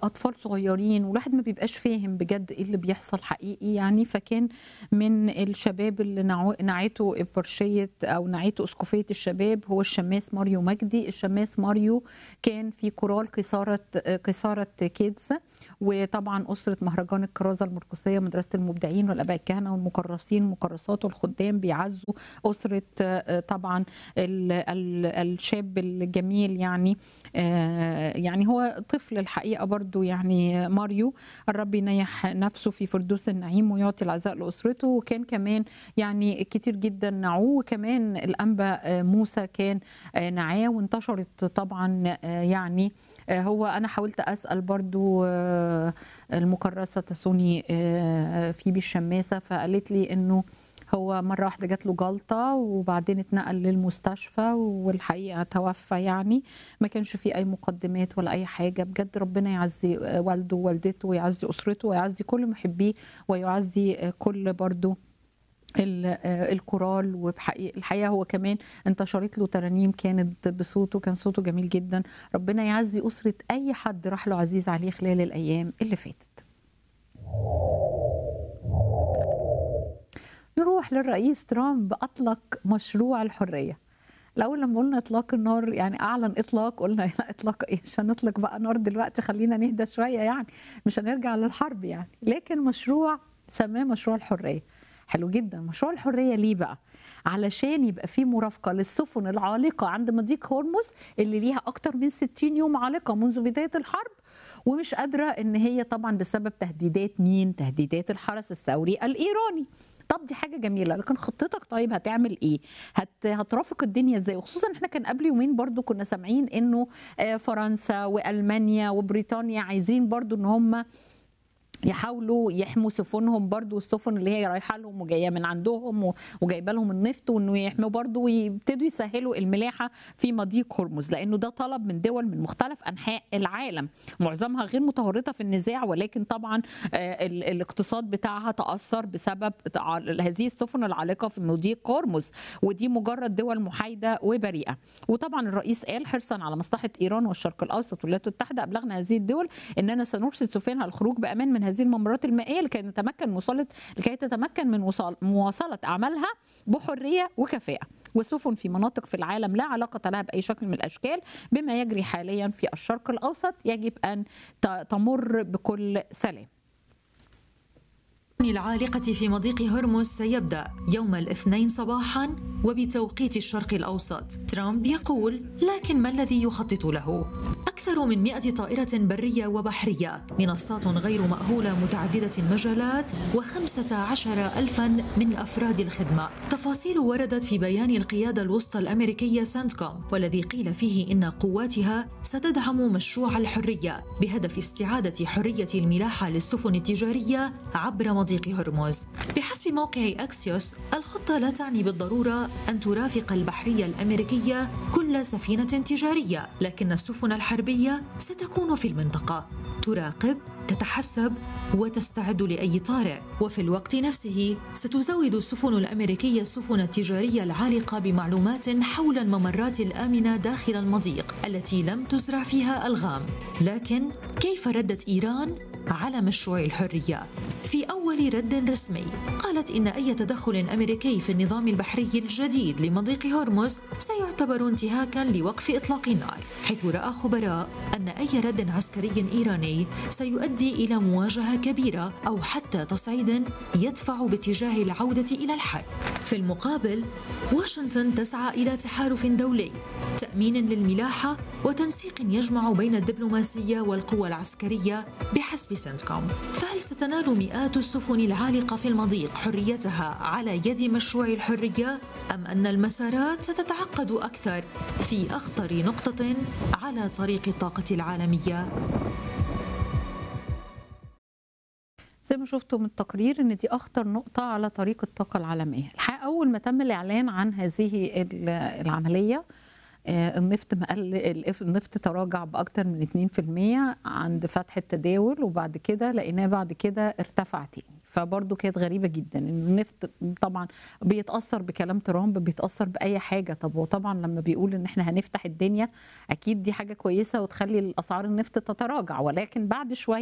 اطفال صغيرين والواحد ما بيبقاش فاهم بجد ايه اللي بيحصل حقيقي يعني فكان من الشباب اللي نعو- نعيته ابرشيه او نعيته اسقفيه الشباب هو الشماس ماريو مجدي الشماس ماريو كان في كورال قيصاره قيصاره كيدز وطبعا اسره مهرجان الكرازه المرقسيه مدرسه المبدعين والاباء الكهنه والمكرسين المكرسات والخدام بيعزوا اسره آه، طبعا ال- ال- الشاب الجميل يعني آه، يعني هو طفل الحقيقه برضو يعني ماريو الرب ينيح نفسه في فردوس النعيم ويعطي العزاء لاسرته وكان كمان يعني كتير جدا نعوه وكمان الانبا آه، موسى كان آه، نعاه وانتشرت طبعا آه، يعني آه، هو انا حاولت اسال برضو آه، المكرسه تسوني آه، فيبي الشماسه فقالت لي انه هو مرة واحدة جات له جلطة وبعدين اتنقل للمستشفى والحقيقة توفى يعني ما كانش فيه أي مقدمات ولا أي حاجة بجد ربنا يعزي والده ووالدته ويعزي أسرته ويعزي كل محبيه ويعزي كل برضو ال- آه، الكورال وبحقيقة الحقيقة هو كمان انتشرت له ترانيم كانت بصوته كان صوته جميل جدا ربنا يعزي أسرة أي حد راح له عزيز عليه خلال الأيام اللي فاتت نروح للرئيس ترامب أطلق مشروع الحرية الأول لما قلنا إطلاق النار يعني أعلن إطلاق قلنا لا إطلاق إيه مش هنطلق بقى نار دلوقتي خلينا نهدى شوية يعني مش هنرجع للحرب يعني لكن مشروع سماه مشروع الحرية حلو جدا مشروع الحرية ليه بقى علشان يبقى في مرافقة للسفن العالقة عند مضيق هرمز اللي ليها أكتر من 60 يوم عالقة منذ بداية الحرب ومش قادرة إن هي طبعا بسبب تهديدات مين تهديدات الحرس الثوري الإيراني طب دي حاجه جميله لكن خطتك طيب هتعمل ايه هت هترافق الدنيا ازاي وخصوصا احنا كان قبل يومين برضو كنا سامعين انه آه، فرنسا والمانيا وبريطانيا عايزين برضو ان هم يحاولوا يحموا سفنهم برضو السفن اللي هي رايحه لهم وجايه من عندهم و- وجايبه لهم النفط وانه يحموا برضو ويبتدوا يسهلوا الملاحه في مضيق هرمز لانه ده طلب من دول من مختلف انحاء العالم معظمها غير متورطه في النزاع ولكن طبعا آه، ال- الاقتصاد بتاعها تاثر بسبب تع- هذه السفن العالقه في مضيق هرمز ودي مجرد دول محايده وبريئه وطبعا الرئيس قال حرصا على مصلحه ايران والشرق الاوسط والولايات المتحده ابلغنا هذه الدول اننا سنرشد سفينها الخروج بامان من هذه الممرات المائيه لكي نتمكن وصلت لكي تتمكن من وصال مواصله اعمالها بحريه وكفاءه وسفن في مناطق في العالم لا علاقه لها باي شكل من الاشكال بما يجري حاليا في الشرق الاوسط يجب ان ت- تمر بكل سلام العالقة في مضيق هرمز سيبدأ يوم الاثنين صباحا وبتوقيت الشرق الأوسط ترامب يقول لكن ما الذي يخطط له؟ أكثر من مئة طائرة برية وبحرية منصات غير مأهولة متعددة المجالات وخمسة عشر ألفا من أفراد الخدمة تفاصيل وردت في بيان القيادة الوسطى الأمريكية سانتكوم والذي قيل فيه إن قواتها ستدعم مشروع الحرية بهدف استعادة حرية الملاحة للسفن التجارية عبر مضيق هرمز بحسب موقع أكسيوس الخطة لا تعني بالضرورة أن ترافق البحرية الأمريكية كل سفينة تجارية لكن السفن الحربية ستكون في المنطقة تراقب تتحسب وتستعد لأي طارئ وفي الوقت نفسه ستزود السفن الأمريكية السفن التجارية العالقة بمعلومات حول الممرات الآمنة داخل المضيق التي لم تزرع فيها ألغام لكن كيف ردت إيران على مشروع الحرية؟ في أول رد رسمي قالت إن أي تدخل أمريكي في النظام البحري الجديد لمضيق هرمز سيعتبر انتهاكا لوقف إطلاق النار حيث رأى خبراء أن أي رد عسكري إيراني سيؤدي إلى مواجهة كبيرة أو حتى تصعيد يدفع باتجاه العودة إلى الحرب في المقابل واشنطن تسعى إلى تحالف دولي تأمين للملاحة وتنسيق يجمع بين الدبلوماسية والقوى العسكرية بحسب سنتكوم فهل ستنال مئات السفن العالقة في المضيق حريتها على يد مشروع الحرية أم أن المسارات ستتعقد أكثر في أخطر نقطة على طريق الطاقة العالمية زي ما شفتوا من التقرير ان دي اخطر نقطه على طريق الطاقه العالميه الحقيقه اول ما تم الاعلان عن هذه ال- العمليه آه، النفط ما قل الإف- النفط تراجع باكثر من 2% عند فتح التداول وبعد كده لقيناه بعد كده ارتفع تاني فبرضه كانت غريبه جدا ان النفط طبعا بيتاثر بكلام ترامب بيتاثر باي حاجه طب وطبعا لما بيقول ان احنا هنفتح الدنيا اكيد دي حاجه كويسه وتخلي الاسعار النفط تتراجع ولكن بعد شويه